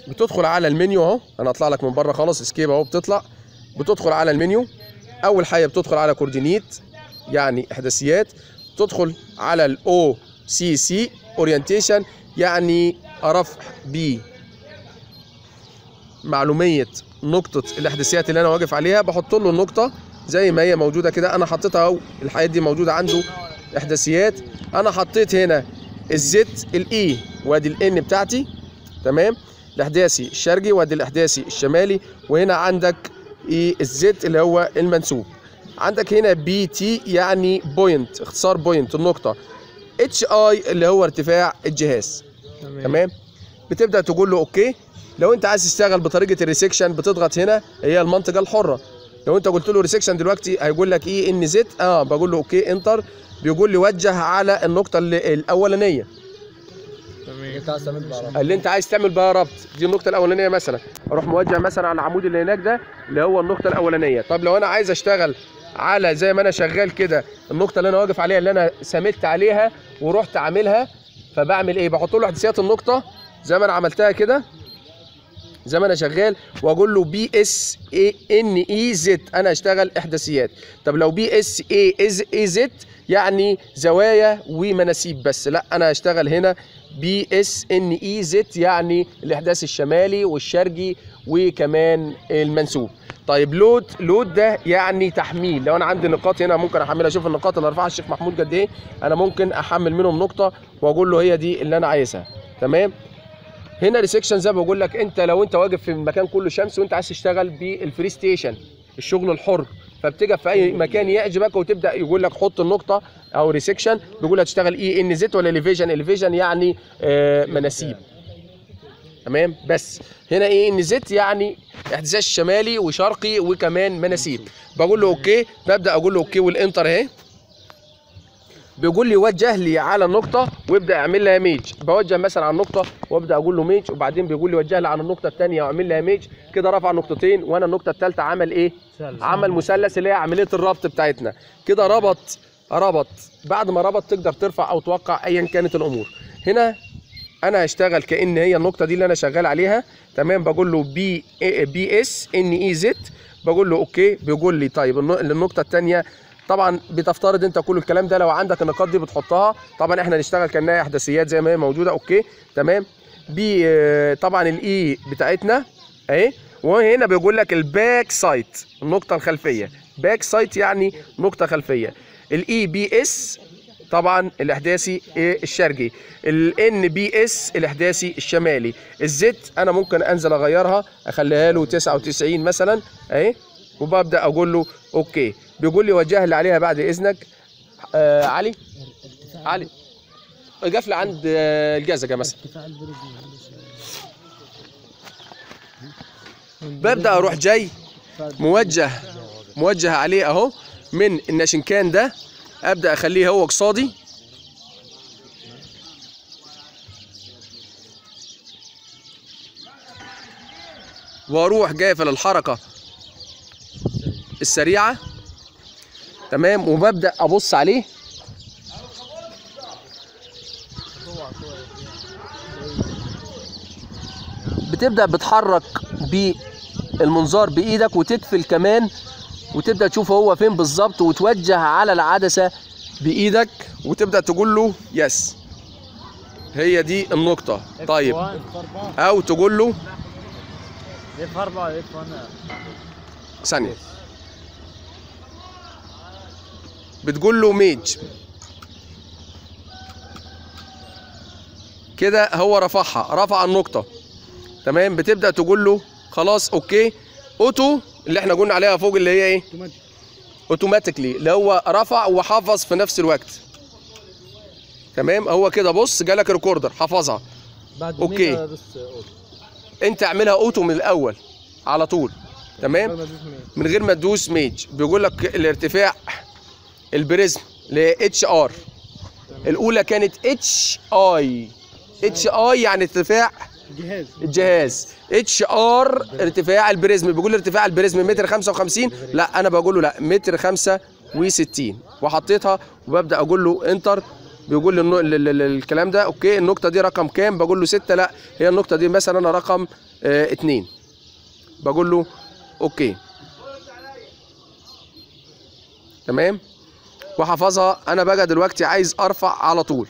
بتدخل على المنيو اهو انا هطلع لك من بره خالص اسكيب اهو بتطلع بتدخل على المنيو اول حاجه بتدخل على كوردينيت يعني احداثيات تدخل على الاو سي سي اورينتيشن يعني رفع ب معلوميه نقطه الاحداثيات اللي انا واقف عليها بحط له النقطه زي ما هي موجوده كده انا حطيتها اهو الحاجات دي موجوده عنده احداثيات انا حطيت هنا الزد الاي وادي الان بتاعتي تمام الاحداثي الشرقي وادي الاحداثي الشمالي وهنا عندك ايه الزد اللي هو المنسوب عندك هنا بي تي يعني بوينت اختصار بوينت النقطه اتش اي اللي هو ارتفاع الجهاز تمام بتبدا تقول له اوكي لو انت عايز تشتغل بطريقه الريسكشن بتضغط هنا هي المنطقه الحره لو انت قلت له ريسكشن دلوقتي هيقول لك ايه ان زد اه بقول له اوكي انتر بيقول لي وجه على النقطه اللي الاولانيه انت عايز تعمل بعرف اللي انت عايز تعمل بها ربط دي النقطه الاولانيه مثلا اروح موجه مثلا على العمود اللي هناك ده اللي هو النقطه الاولانيه طب لو انا عايز اشتغل على زي ما انا شغال كده النقطه اللي انا واقف عليها اللي انا سملت عليها ورحت عاملها فبعمل ايه بحط له احداثيات النقطه زي ما انا عملتها كده زي ما انا شغال واقول له بي اس اي ان اي زد انا اشتغل احداثيات طب لو بي اس اي از اي زد يعني زوايا ومناسيب بس لا انا هشتغل هنا بي اس ان اي زد يعني الاحداث الشمالي والشرقي وكمان المنسوب طيب لود لود ده يعني تحميل لو انا عندي نقاط هنا ممكن احملها اشوف النقاط اللي رفعها الشيخ محمود قد ايه انا ممكن احمل منهم نقطه واقول له هي دي اللي انا عايزها تمام هنا ريسكشن زي ما بقول لك انت لو انت واقف في مكان كله شمس وانت عايز تشتغل بالفري ستيشن الشغل الحر فبتقف في اي مكان يعجبك وتبدا يقول لك حط النقطه او ريسكشن بيقول لك تشتغل اي ان زد ولا اليفيجن اليفيجن يعني آه مناسيب تمام بس هنا ايه ان زد يعني احتزاز شمالي وشرقي وكمان مناسيب بقول له اوكي ببدا اقول له اوكي والانتر اهي بيقول لي وجه لي على النقطة وابدأ اعمل لها ميج بوجه مثلا على النقطة وابدأ اقول له ميج وبعدين بيقول لي وجه لي على النقطة الثانية واعمل لها ميج كده رفع نقطتين وانا النقطة الثالثة عمل ايه؟ عمل مثلث اللي هي عملية الربط بتاعتنا كده ربط ربط بعد ما ربط تقدر ترفع او توقع ايا كانت الامور هنا انا هشتغل كان هي النقطة دي اللي انا شغال عليها تمام بقول له بي بي اس ان اي زد بقول له اوكي بيقول لي طيب النق- النقطة الثانية طبعا بتفترض انت كل الكلام ده لو عندك النقاط دي بتحطها طبعا احنا نشتغل كانها احداثيات زي ما هي موجوده اوكي تمام بي آه، طبعا الاي بتاعتنا اهي وهنا بيقول لك الباك سايت النقطه الخلفيه باك سايت يعني نقطه خلفيه الاي بي اس طبعا الاحداثي إيه الشرقي الان بي اس الاحداثي الشمالي الزد انا ممكن انزل اغيرها اخليها له 99 مثلا اهي وببدا اقول له اوكي بيقول لي وجه لي عليها بعد اذنك آه علي علي قفله عند آه، الجزجه مثلا ارتفاع البرج ببدا اروح جاي موجه موجه عليه اهو من الناشنكان ده ابدا اخليه هو قصادي واروح جايفل الحركه السريعه تمام وببدا ابص عليه بتبدا بتحرك بالمنظار بايدك وتقفل كمان وتبدا تشوف هو فين بالظبط وتوجه على العدسه بايدك وتبدا تقول له يس هي دي النقطه طيب اف 4 او تقول له اف 4 اف 1 ثانيه بتقول له ميج كده هو رفعها رفع النقطه تمام بتبدا تقول له خلاص اوكي اوتو اللي احنا قلنا عليها فوق اللي هي ايه اوتوماتيكلي اللي هو رفع وحفظ في نفس الوقت تمام هو كده بص جالك ريكوردر حفظها بعد أوكي. يومين بس اوتو انت اعملها اوتو من الاول على طول تمام من غير ما تدوس ميج بيقول لك الارتفاع البريزم ل اتش ار الاولى كانت اتش اي اتش اي يعني ارتفاع جهاز الجهاز اتش ار ارتفاع البريزم بيقول لي ارتفاع البريزم متر 55 لا انا بقول له لا متر 65 وحطيتها وببدا اقول له انتر بيقول لي النو- ال- ال- ال- الكلام ده اوكي النقطه دي رقم كام بقول له 6 لا هي النقطه دي مثلا انا رقم آه اتنين بقول له اوكي تمام وحفظها انا بقى دلوقتي عايز ارفع على طول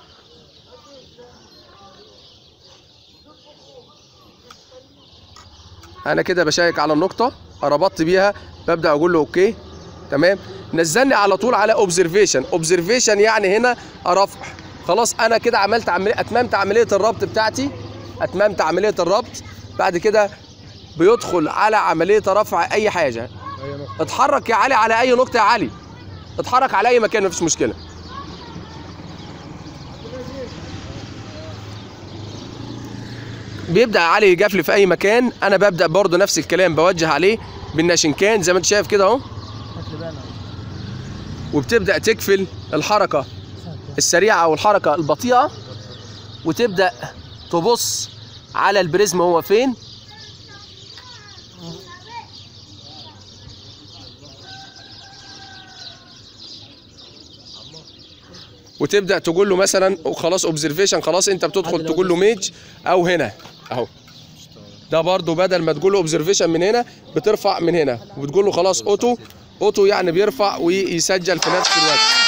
انا كده بشيك على النقطه ربطت بيها ببدا اقول له اوكي تمام نزلني على طول على اوبزرفيشن اوبزرفيشن يعني هنا رفع خلاص انا كده عملت عمليه اتممت عمليه الربط بتاعتي اتممت عمليه الربط بعد كده بيدخل على عمليه رفع اي حاجه اي نقطة اتحرك يا علي على اي نقطه يا علي اتحرك على اي مكان مفيش مشكله بيبدا علي يجفل في اي مكان انا ببدا برضه نفس الكلام بوجه عليه بالناشنكان زي ما انت شايف كده اهو هات لي بقى أنا. وبتبدا تكفل الحركه السريعه او الحركه البطيئه وتبدا تبص على البريزم هو فين وتبدا تقول له مثلا خلاص اوبزرفيشن خلاص انت بتدخل تقول له ميج او هنا اهو ده برضو بدل ما تقول له اوبزرفيشن من هنا بترفع من هنا وبتقول له خلاص اوتو اوتو يعني بيرفع ويسجل في نفس الوقت